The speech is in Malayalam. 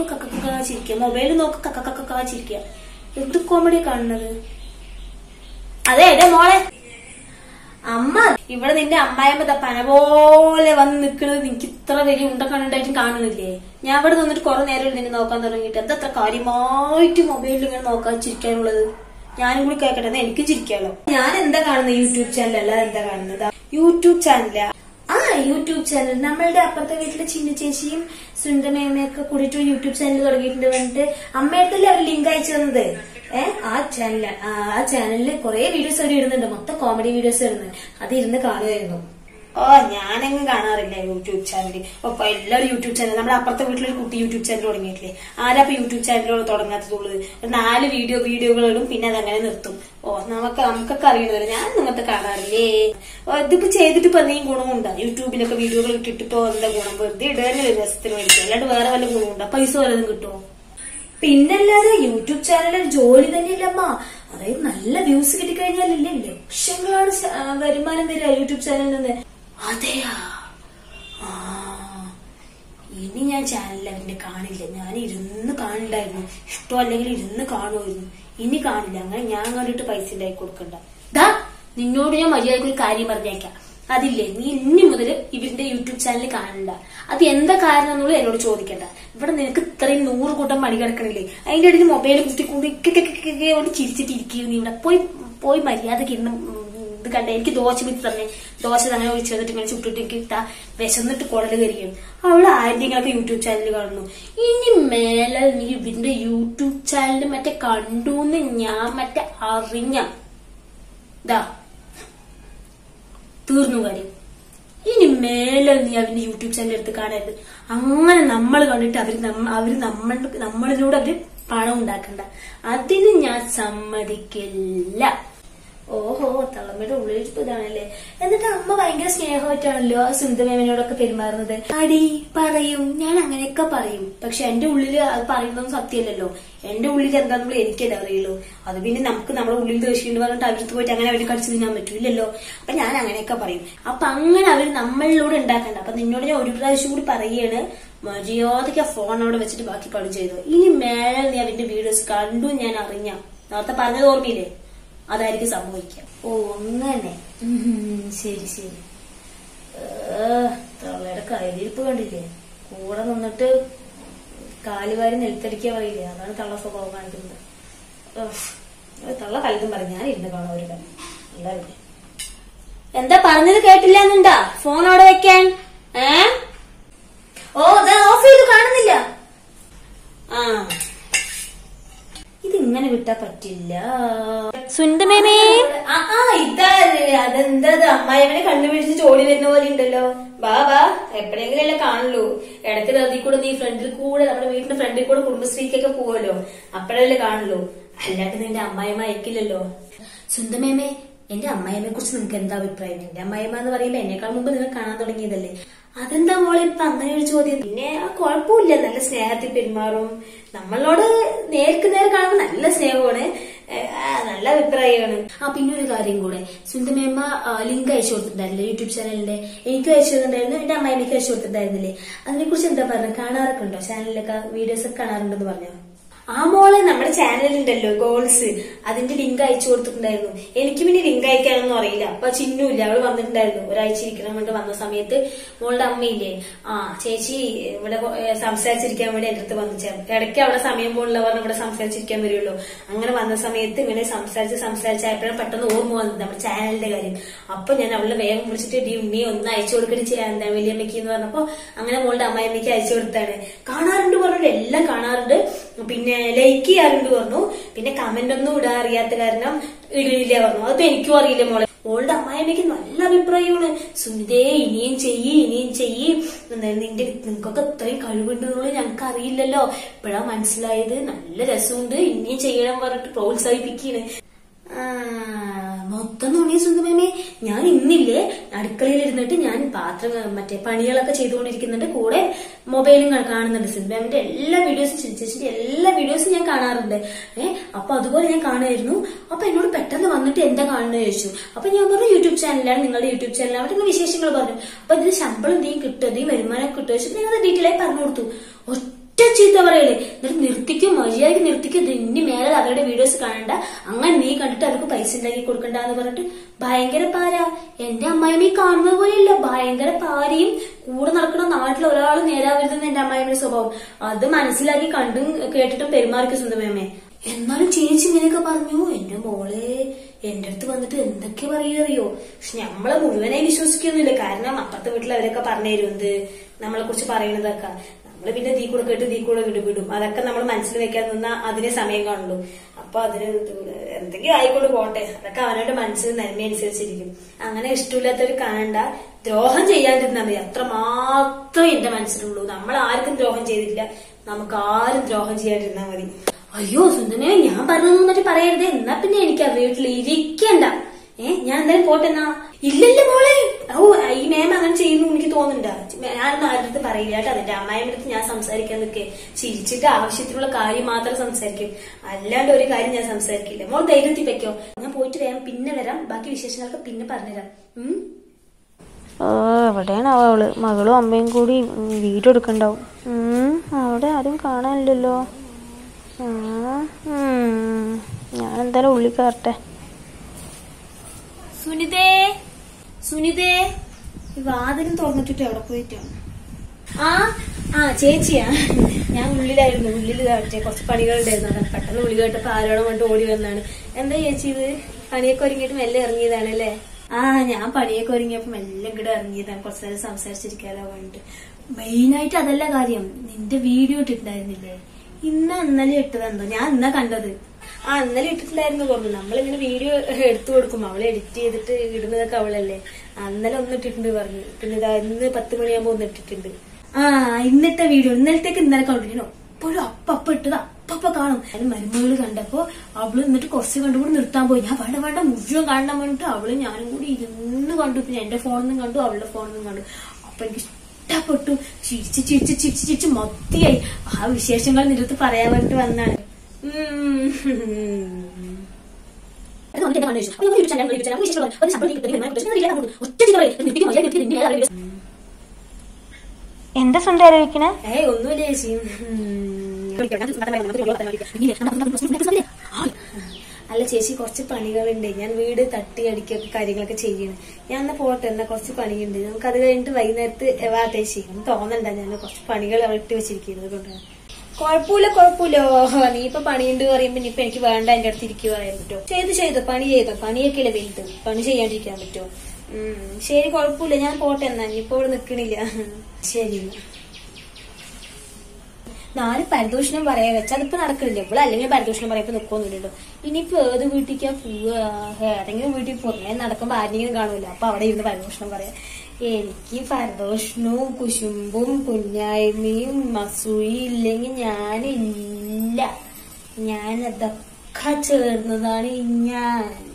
നോക്ക് കക്കക്ക ചിരിക്കുക മൊബൈൽ നോക്ക് കക്കക്ക ചിരിക്കുക എന്ത് കോമഡി കാണുന്നത് അതെ എന്റെ മോളെ അമ്മ ഇവിടെ നിന്റെ അമ്മായിമ്മ ദാ പന പോലെ വന്ന് നിൽക്കുന്നത് നിനക്ക് ഇത്ര വലിയ ഉണ്ട കണ്ടിട്ടായിട്ടും കാണുന്നില്ലേ ഞാൻ ഇവിടെ നിന്നിട്ട് കുറെ നേരം നിന്നെ നോക്കാൻ തുടങ്ങിയിട്ട് എന്താ അത്ര കാര്യമായിട്ട് മൊബൈലിൽ ഇങ്ങനെ നോക്കാൻ ചിരിക്കാനുള്ളത് ഞാനും കൂടി കേൾക്കട്ടെ എന്നാ എനിക്കും ചിരിക്കാലോ ഞാൻ എന്താ കാണുന്നത് യൂട്യൂബ് ചാനൽ അല്ലാതെ എന്താ കാണുന്നത് യൂട്യൂബ് ചാനലാ ആ യൂട്യൂബ് ചാനൽ നമ്മളുടെ അപ്പുറത്തെ വീട്ടിലെ ചിന്നു ചേച്ചിയും സുന്ദരമേമയൊക്കെ കൂടിയിട്ട് ഒരു യൂട്യൂബ് ചാനൽ തുടങ്ങിയിട്ടുണ്ട് പറഞ്ഞിട്ട് അമ്മയടുത്തല്ലേ അവർ ലിങ്ക് അയച്ചു തന്നത് ഏഹ് ആ ചാനൽ ആ ചാനലിൽ കുറെ വീഡിയോസ് അവർ ഇടുന്നുണ്ട് മൊത്തം കോമഡി വീഡിയോസ് ഇടുന്നത് അത് ഇരുന്ന് കാണുമായിരുന്നു ഓ ഞാനെങ്ങും കാണാറില്ല യൂട്യൂബ് ചാനൽ ഒപ്പം എല്ലാവരും യൂട്യൂബ് ചാനൽ നമ്മുടെ അപ്പുറത്തെ വീട്ടിലൊരു കുട്ടി യൂട്യൂബ് ചാനൽ തുടങ്ങിയിട്ടില്ലേ ആരാ ഇപ്പൊ യൂട്യൂബ് ചാനലുകൾ തുടങ്ങാത്തതുള്ളത് ഒരു നാല് വീഡിയോ വീഡിയോകളിടും പിന്നെ അതങ്ങനെ നിർത്തും ഓ നമുക്ക് നമുക്കൊക്കെ അറിയണതല്ലേ ഞാൻ നിങ്ങത്തെ കാണാറില്ലേ ഓ ഇതിപ്പോ ചെയ്തിട്ട് ഇപ്പൊ എന്തെങ്കിലും ഗുണമുണ്ടോ യൂട്യൂബിലൊക്കെ വീഡിയോകൾ ഇട്ടിട്ടോ എന്താ ഗുണം വെറുതെ ഇടുക രസത്തിന് വേണ്ടി അല്ലാണ്ട് വേറെ വല്ല ഗുണമുണ്ടോ പൈസ വല്ലതും കിട്ടുമോ പിന്നല്ലാതെ യൂട്യൂബ് ചാനലിൽ ജോലി തന്നെയല്ല അമ്മ അതായത് നല്ല വ്യൂസ് കിട്ടിക്കഴിഞ്ഞാലില്ലേ ലക്ഷങ്ങളാണ് ശ- ആ, വരുമാനം വരിക യൂട്യൂബ് ചാനലിൽ നിന്ന് അതെയാ ആ ഇനി ഞാൻ ചാനലിൽ അവന്റെ കാണില്ല ഞാൻ ഇരുന്ന് കാണണ്ടായിരുന്നു ഇഷ്ടം അല്ലെങ്കിൽ ഇരുന്ന് കാണുമായിരുന്നു ഇനി കാണില്ല അങ്ങനെ ഞാൻ കണ്ടിട്ട് പൈസ ഉണ്ടാക്കി കൊടുക്കണ്ട ദാ നിന്നോട് ഞാൻ മര്യാദക്ക് ഒരു കാര്യം പറഞ്ഞേക്കാം അതില്ലേ നീ ഇനി മുതൽ ഇവരുടെ യൂട്യൂബ് ചാനൽ കാണണ്ട അത് എന്താ കാരണം എന്നുള്ളത് എന്നോട് ചോദിക്കണ്ട ഇവിടെ നിനക്ക് ഇത്രയും നൂറ് കൂട്ടം മണി കിടക്കണില്ലേ അതിന്റെ ഇടയിൽ മൊബൈൽ കുത്തിക്കൊണ്ട് കൊണ്ട് ചിരിച്ചിട്ടിരിക്കുന്നു ഇവിടെ പോയി പോയി മര്യാദക്ക് ഇരുന്ന് ഉം ഇത് കണ്ട എനിക്ക് ദോശ വിത്ത് തന്നെ ദോശ തന്നെ ഒഴിച്ച് വന്നിട്ട് ഇങ്ങനെ ചുട്ടിട്ട് എനിക്ക് ഇട്ടാ വിശന്നിട്ട് കുടല് കയറിയാണ് അവള് ആരുടെയൊക്കെ യൂട്യൂബ് ചാനൽ കാണുന്നു ഇനി മേലെ നീ ഇവന്റെ യൂട്യൂബ് ചാനൽ മറ്റേ കണ്ടൂന്ന് ഞാൻ മറ്റേ അറിഞ്ഞ ദാ തീർന്നു കാര്യം ഇനി മേലെ നീ അവന്റെ യൂട്യൂബ് ചാനൽ എടുത്ത് കാണരുത് അങ്ങനെ നമ്മൾ കണ്ടിട്ട് അവര് നമ്മ- അവര് നമ്മൾ നമ്മളിലൂടെ അവര് പണം ഉണ്ടാക്കണ്ട അതിന് ഞാൻ സമ്മതിക്കില്ല ഓഹോ തളമ്മയുടെ ഉള്ളിലിരിപ്പ് ഇതാണല്ലേ എന്നിട്ട് അമ്മ ഭയങ്കര സ്നേഹമായിട്ടാണല്ലോ ആ സുന്ദരമേമനോടൊക്കെ പെരുമാറുന്നത് അടി പറയും ഞാൻ അങ്ങനെയൊക്കെ പറയും പക്ഷെ എന്റെ ഉള്ളിൽ അത് പറയുന്നതും സത്യമല്ലല്ലോ എന്റെ ഉള്ളിൽ എന്താണെന്നുള്ള എനിക്കല്ലേ അറിയുള്ളൂ അത് പിന്നെ നമുക്ക് നമ്മുടെ ഉള്ളിൽ ദേഷ്യം പറഞ്ഞിട്ട് അവർക്ക് പോയിട്ട് അങ്ങനെ അവര് കടിച്ചു തിന്നാൻ പറ്റൂലല്ലോ അപ്പൊ ഞാൻ അങ്ങനെയൊക്കെ പറയും അപ്പൊ അങ്ങനെ അവർ നമ്മളിലൂടെ ഉണ്ടാക്കണ്ട അപ്പൊ നിന്നോട് ഞാൻ ഒരു പ്രാവശ്യം കൂടി പറയുകയാണ് മര്യാദയ്ക്ക് ആ ഫോൺ അവിടെ വെച്ചിട്ട് ബാക്കി പണി ചെയ്തു ഇനി മേലെ നീ അവന്റെ വീഡിയോസ് കണ്ടു ഞാൻ അറിഞ്ഞ നേരത്തെ പറഞ്ഞത് ഓർമ്മയില്ലേ അതായിരിക്കും സംഭവിക്കുക ഓ അങ്ങനെ ഉം, ശരി ശരി തള്ളയുടെ കയ്യിലിരിപ്പ് കണ്ടില്ലേ കൂടെ നിന്നിട്ട് കാലുവാരി നെൽത്തടിക്കാൻ പറയില്ലേ അതാണ് തള്ള സ്വഭാവം കാണിക്കുന്നത് ഉഫ്. അത് തള്ള കലതും പറയും ഞാൻ ഇരുന്ന് കാണാം ഒരു കാര്യം എല്ലാവരും എന്താ പറഞ്ഞത് കേട്ടില്ല എന്നുണ്ടാ ഫോൺ അവിടെ വെക്കാൻ ഏ ഓ അതാ ഓഫ് ചെയ്തു കാണുന്നില്ല ആ ഇത് ഇങ്ങനെ വിട്ടാ പറ്റില്ല സുന്ദമേമേ ആ ആ, ഇതാ അതെന്താ അമ്മായിവനെ കണ്ടുപിടിച്ച് ചോടി വരുന്ന പോലെ ഉണ്ടല്ലോ ബാ ബാ എപ്പോഴെങ്കിലും അല്ലേ കാണുള്ളൂ ഇടയ്ക്ക് നദി കൂടെ നീ ഫ്രണ്ടിൽ കൂടെ നമ്മുടെ വീടിന്റെ ഫ്രണ്ടിൽ കൂടെ കുടുംബശ്രീക്കൊക്കെ പോവല്ലോ അപ്പോഴല്ലേ കാണുള്ളൂ അല്ലാണ്ട് നിന്റെ അമ്മായിമ്മ അയക്കില്ലല്ലോ സുന്ദമേമേ എന്റെ അമ്മായിമ്മയെ കുറിച്ച് നിങ്ങൾക്ക് എന്താ അഭിപ്രായം എന്റെ അമ്മായിമ്മ എന്ന് പറയുമ്പോ എന്നെക്കാൾ മുമ്പ് നിങ്ങൾ കാണാൻ തുടങ്ങിയതല്ലേ അതെന്താ മോളെ ഇപ്പൊ അങ്ങനെ ഒരു ചോദ്യം പിന്നെ ആ കുഴപ്പമില്ല നല്ല സ്നേഹത്തിൽ പെരുമാറും നമ്മളോട് നേർക്ക് നേർ കാണുമ്പോൾ നല്ല സ്നേഹമാണ് ഏ, ആ, നല്ല അഭിപ്രായമാണ് ആ പിന്നെ ഒരു കാര്യം കൂടെ സുന്ദമേമ്മ ലിങ്ക് അയച്ചു കൊടുത്തിട്ടുണ്ടായിരുന്നില്ലേ യൂട്യൂബ് ചാനലിന്റെ എനിക്ക് അയച്ചു തന്നിട്ടുണ്ടായിരുന്നു എന്റെ അമ്മായിമ്മയ്ക്ക് അയച്ചു കൊടുത്തിട്ടുണ്ടായിരുന്നില്ലേ അതിനെ കുറിച്ച് എന്താ പറഞ്ഞത് കാണാറൊക്കെ ഉണ്ടോ ചാനലിലൊക്കെ വീഡിയോസ് ഒക്കെ കാണാറുണ്ടെന്ന് പറഞ്ഞോ ആ മോളെ നമ്മുടെ ചാനലുണ്ടല്ലോ ഗോൾസ് അതിന്റെ ലിങ്ക് അയച്ചു കൊടുത്തിട്ടുണ്ടായിരുന്നു എനിക്ക് പിന്നെ ലിങ്ക് അയക്കാനൊന്നും അറിയില്ല അപ്പൊ ചിന്നുമില്ല അവള് വന്നിട്ടുണ്ടായിരുന്നു ഒരാഴ്ച ഇരിക്കണം കൊണ്ട് വന്ന സമയത്ത് മോളുടെ അമ്മയില്ലേ ആ ചേച്ചി ഇവിടെ ഏ, സംസാരിച്ചിരിക്കാൻ വേണ്ടി എന്റെ അടുത്ത് വന്നു ചേർന്നു ഇടയ്ക്ക് അവിടെ സമയം പോലുള്ള പറഞ്ഞ് ഇവിടെ സംസാരിച്ചിരിക്കാൻ വരുമല്ലോ അങ്ങനെ വന്ന സമയത്ത് ഇങ്ങനെ സംസാരിച്ച് സംസാരിച്ചപ്പോഴും പെട്ടെന്ന് ഓർമ്മ വന്നത് നമ്മുടെ ചാനലിന്റെ കാര്യം അപ്പൊ ഞാൻ അവളെ വേഗം വിളിച്ചിട്ട് ഡി ഉണ്ണി ഒന്ന് അയച്ചു കൊടുക്കണി ചെയ്യാൻ എന്താ വലിയമ്മയ്ക്ക് എന്ന് പറഞ്ഞപ്പോ അങ്ങനെ മോളുടെ അമ്മായിമ്മയ്ക്ക് അയച്ചു കൊടുത്താണ് കാണാറുണ്ട് പറഞ്ഞു എല്ലാം കാണാറുണ്ട് പിന്നെ ലൈക്ക് ചെയ്യാറുണ്ട് പറഞ്ഞു പിന്നെ കമന്റ് ഒന്നും ഇടാൻ അറിയാത്ത കാരണം ഇടില്ല പറഞ്ഞു അതിപ്പോ എനിക്കും അറിയില്ല മോളെ മോളുടെ അമ്മായിമ്മയ്ക്ക് നല്ല അഭിപ്രായമാണ് സുനിതേ ഇനിയും ചെയ്യ് ഇനിയും ചെയ്യ് എന്താ നിന്റെ നിങ്ങൾക്കൊക്കെ ഇത്രയും കഴിവുണ്ട് എന്നുള്ളത് ഞങ്ങൾക്ക് അറിയില്ലല്ലോ ഇപ്പോഴാ മനസ്സിലായത് നല്ല രസമുണ്ട് ഇനിയും ചെയ്യണം പറഞ്ഞിട്ട് പ്രോത്സാഹിപ്പിക്കാണ് ആ, മൊത്തം തുണിയ സുന്ദരമേ ഞാൻ ഇന്നില്ലേ അടുക്കളയിൽ ഇരുന്നിട്ട് ഞാൻ പാത്രം മറ്റേ പണികളൊക്കെ ചെയ്തുകൊണ്ടിരിക്കുന്നുണ്ട് കൂടെ മൊബൈലും കാ- കാണുന്നുണ്ട് സിനിമയുടെ എല്ലാ വീഡിയോസും ചിരിച്ചേച്ചിന്റെ എല്ലാ വീഡിയോസും ഞാൻ കാണാറുണ്ട് ഏഹ് അപ്പൊ അതുപോലെ ഞാൻ കാണുമായിരുന്നു അപ്പൊ എന്നോട് പെട്ടെന്ന് വന്നിട്ട് എന്താ കാണുന്നത് ചോദിച്ചു അപ്പൊ ഞാൻ പറഞ്ഞു യൂട്യൂബ് ചാനലാണ് നിങ്ങളുടെ യൂട്യൂബ് ചാനൽ അവിടെ നിന്ന് വിശേഷങ്ങൾ പറഞ്ഞു അപ്പൊ ഇതിന് ശമ്പളം എന്തെങ്കിലും കിട്ടും എന്തെങ്കിലും വരുമാനം കിട്ടുമോ ചോദിച്ചു ഞാൻ അത് ഡീറ്റെയിൽ ആയി പറഞ്ഞു കൊടുത്തു ഒറ്റ ചീത്ത പറയല് എന്നിട്ട് നിർത്തിക്കും മര്യാദയ്ക്ക് നിർത്തിക്കും ഇത് ഇനി മേലെ അവരുടെ വീഡിയോസ് കാണണ്ട അങ്ങനെ നീ കണ്ടിട്ട് അവർക്ക് പൈസ ഉണ്ടാക്കി കൊടുക്കണ്ടെന്ന് പറഞ്ഞിട്ട് ഭയങ്കര പാര എന്റെ അമ്മായിമ്മ ഈ കാണുന്നത് പോലെയല്ല ഭയങ്കര പാരയും കൂടെ നടക്കുന്ന നാട്ടിൽ ഒരാൾ നേരാവരുതെന്ന് എന്റെ അമ്മായിമ്മയുടെ സ്വഭാവം അത് മനസ്സിലാക്കി കണ്ടും കേട്ടിട്ടും പെരുമാറിക്കും സ്വന്തമേ എന്നാലും ചേച്ചി ഇങ്ങനെയൊക്കെ പറഞ്ഞു എന്റെ മോളെ എന്റെ അടുത്ത് വന്നിട്ട് എന്തൊക്കെ പറയുകയോ പക്ഷെ നമ്മളെ മുഴുവനായി വിശ്വസിക്കൊന്നുമില്ല കാരണം അപ്പുറത്തെ വീട്ടിൽ അവരൊക്കെ പറഞ്ഞു തരും എന്ത് നമ്മളെ കുറിച്ച് പറയുന്നതൊക്കെ നമ്മള് പിന്നെ തീ കൂടെ കേട്ട് തീ കൂടെ വിടും വിടും അതൊക്കെ നമ്മൾ മനസ്സിൽ വെക്കാൻ നിന്നാ അതിനെ സമയം കാണുള്ളൂ അപ്പൊ അതിന് ഇത് എന്തെങ്കിലും ആയിക്കൊണ്ട് പോട്ടെ അതൊക്കെ അവനവന്റെ മനസ്സിൽ നന്മയനുസരിച്ചിരിക്കും അങ്ങനെ ഇഷ്ടമില്ലാത്തവർ കാണണ്ട ദ്രോഹം ചെയ്യാണ്ടിരുന്നാൽ മതി അത്ര മാത്രമേ എന്റെ മനസ്സിലുള്ളൂ നമ്മൾ ആർക്കും ദ്രോഹം ചെയ്തില്ല നമുക്ക് ആരും ദ്രോഹം ചെയ്യാണ്ടിരുന്നാൽ മതി അയ്യോ സുന്ദരമേ ഞാൻ പറഞ്ഞതൊന്നും മറ്റു പറയരുതേ എന്നാ പിന്നെ എനിക്ക് ആ വീട്ടിൽ ഇരിക്കണ്ട ഏ ഞാൻ എന്തായാലും പോട്ടെ എന്നാ ഇല്ലല്ലോ മോളെ ഓ ഈ മേം അങ്ങനെ ചെയ്യുന്നു എനിക്ക് തോന്നുന്നുണ്ട് ഞാനൊന്നും ആരുടെ അടുത്ത് പറയില്ല കേട്ടോ അതിന്റെ അമ്മായിയുടെ അടുത്ത് ഞാൻ സംസാരിക്കാൻ നിൽക്കേ ചിരിച്ചിട്ട് ആവശ്യത്തിനുള്ള കാര്യം മാത്രം സംസാരിക്കും അല്ലാണ്ട് ഒരു കാര്യം ഞാൻ സംസാരിക്കില്ല മോൾ ധൈര്യത്തിൽ വെക്കോ ഞാൻ പോയിട്ട് വേഗം പിന്നെ വരാം ബാക്കി വിശേഷങ്ങളൊക്കെ പിന്നെ പറഞ്ഞുതരാം ഉം ഓ എവിടെയാണ് അവള് മകളും അമ്മയും കൂടി ഉം, വീഡിയോ എടുക്കണ്ടാവും ഉം, അവിടെ ആരും കാണാനില്ലല്ലോ ഉം, ഉം, ഞാൻ എന്തായാലും ഉള്ളിൽ കയറട്ടെ സുനിതേ സുനിതേ ഈ വാതിലും തുറന്നിട്ടിട്ട് എവിടെ പോയിട്ടാണ് ആ ആ ചേച്ചിയാ ഞാൻ ഉള്ളിലായിരുന്നു ഉള്ളിൽ കാട്ടെ കുറച്ച് പണികളുണ്ടായിരുന്നു അതാ പെട്ടെന്ന് ഉള്ളി കേട്ടപ്പോ ആരോടും കൊണ്ട് ഓടി വന്നാണ് എന്താ ചേച്ചി ഇത് പണിയൊക്കെ ഒരുങ്ങിയിട്ട് മെല്ലെ ഇറങ്ങിയതാണ് അല്ലേ ആ ഞാൻ പണിയൊക്കെ ഒരുങ്ങിയപ്പോ മെല്ലെ ഇങ്ങോട്ട് ഇറങ്ങിയതാണ് കുറച്ച് നേരം സംസാരിച്ചിരിക്കാലോ വേണ്ടിട്ട് മെയിനായിട്ട് അതല്ല കാര്യം നിന്റെ വീഡിയോ ഇട്ടിട്ടുണ്ടായിരുന്നില്ലേ ഇന്ന് ഇന്നലെ ഇട്ടതെന്തോ ഞാൻ ഇന്നാ കണ്ടത് ആ ഇന്നലെ ഇട്ടിട്ടില്ലായിരുന്നു തോന്നുന്നു നമ്മളിങ്ങനെ വീഡിയോ എടുത്തു കൊടുക്കും അവളെ എഡിറ്റ് ചെയ്തിട്ട് ഇടുന്നതൊക്കെ അവളല്ലേ ആ, ഇന്നലെ ഒന്ന് ഇട്ടിട്ടുണ്ട് പറഞ്ഞു പിന്നെ ഇതാ ഇന്ന് പത്ത് മണിയാകുമ്പോ ഒന്ന് ഇട്ടിട്ടുണ്ട് ആ ഇന്നത്തെ വീഡിയോ ഇന്നലത്തേക്ക് ഇന്നലെ കണ്ടിരുന്നു എപ്പോഴും അപ്പ ഇട്ടത് അപ്പ കാണും അതിന് മരുമകള് കണ്ടപ്പോ അവള് എന്നിട്ട് കുറച്ച് കണ്ടുകൂടി നിർത്താൻ പോയി ഞാൻ വേണ്ട വേണ്ട മുഴുവൻ കാണാൻ വേണ്ടിട്ട് അവള് ഞാനും കൂടി ഇരുന്ന് കണ്ടു പിന്നെ എന്റെ ഫോണിൽ നിന്നും കണ്ടു അവളുടെ ഫോണിൽ നിന്നും കണ്ടു അപ്പൊ എനിക്ക് ഇഷ്ടപ്പെട്ടു ചിരിച്ച് ചിരിച്ച് ചിരിച്ച് ചിരിച്ച് മൊത്തിയായി ആ വിശേഷങ്ങൾ നിരത്ത് പറയാൻ വേണ്ടിട്ട് വന്നാണ് ഉം. അത് വന്നിട്ട് എന്നെ കണ്ടു ചോദിച്ചു. അപ്പോൾ ഞാൻ ഒരു ചാനൽ, ഒരു ചാനൽ, ഒരു വിശേഷങ്ങൾ, ഒരു ശമ്പളം കിട്ടും, ഒരു പ്രശ്നം ഇല്ല, നമുക്ക് ഒറ്റ ചിന്ത പറയും. നിർത്തിക്ക് മര്യാദ നിർത്തി, നിന്നെ ആരും വിളിച്ചു. എന്താ സുണ്ട ആലോചിക്കണേ ഏയ് ഒന്നുമില്ല ചേച്ചി അല്ല ചേച്ചി കുറച്ച് പണികളുണ്ട് ഞാൻ വീട് തട്ടി അടിക്കൊക്കെ കാര്യങ്ങളൊക്കെ ചെയ്യണം ഞാൻ എന്നാ പോട്ടെ എന്നാ കുറച്ച് പണിയുണ്ട് നമുക്ക് അത് കഴിഞ്ഞിട്ട് വൈകുന്നേരത്ത് വാ ചേച്ചി ഒന്നും തോന്നണ്ട ഞാൻ കുറച്ച് പണികൾ ഇട്ട് വെച്ചിരിക്കുന്നത് കൊണ്ടാണ് കുഴപ്പമില്ല കുഴപ്പമില്ല നീ ഇപ്പൊ പണിയുണ്ട് പറയുമ്പോ ഇനിയിപ്പൊ എനിക്ക് വേണ്ട എന്റെ അടുത്ത് ഇരിക്കുക പറയാൻ പറ്റുമോ ചെയ്ത് ചെയ്തോ പണി ചെയ്തോ പണിയൊക്കെയല്ലേ വലുത് പണി ചെയ്യാണ്ടിരിക്കാൻ പറ്റുമോ ഉം ശരി കുഴപ്പമില്ല ഞാൻ പോട്ടെ എന്നാ ഇനിയിപ്പോ ഇവിടെ നിക്കണില്ല ശരി എന്നാ. നാല് പരിദോഷണം പറയാ വെച്ചാൽ അതിപ്പോ നടക്കണില്ല ഇപ്പോൾ അല്ലെങ്കിൽ പരിദോഷണം പറയുമ്പോ നിൽക്കൊന്നുമില്ലല്ലോ ഇനിയിപ്പോ ഏത് വീട്ടിലേക്കാ പോവുക ഏതെങ്കിലും വീട്ടിൽ പുറമേ നടക്കുമ്പോ ആരെങ്കിലും കാണൂല അപ്പൊ അവിടെ ഇരുന്ന് പരിദോഷണം പറയാം എനിക്ക് പരദോഷണവും കുശുമ്പും കുഞ്ഞായ്മയും അസൂയും ഇല്ലെങ്കിൽ ഞാനില്ല ഞാൻ അതൊക്കെ ചേർന്നതാണ് ഞാൻ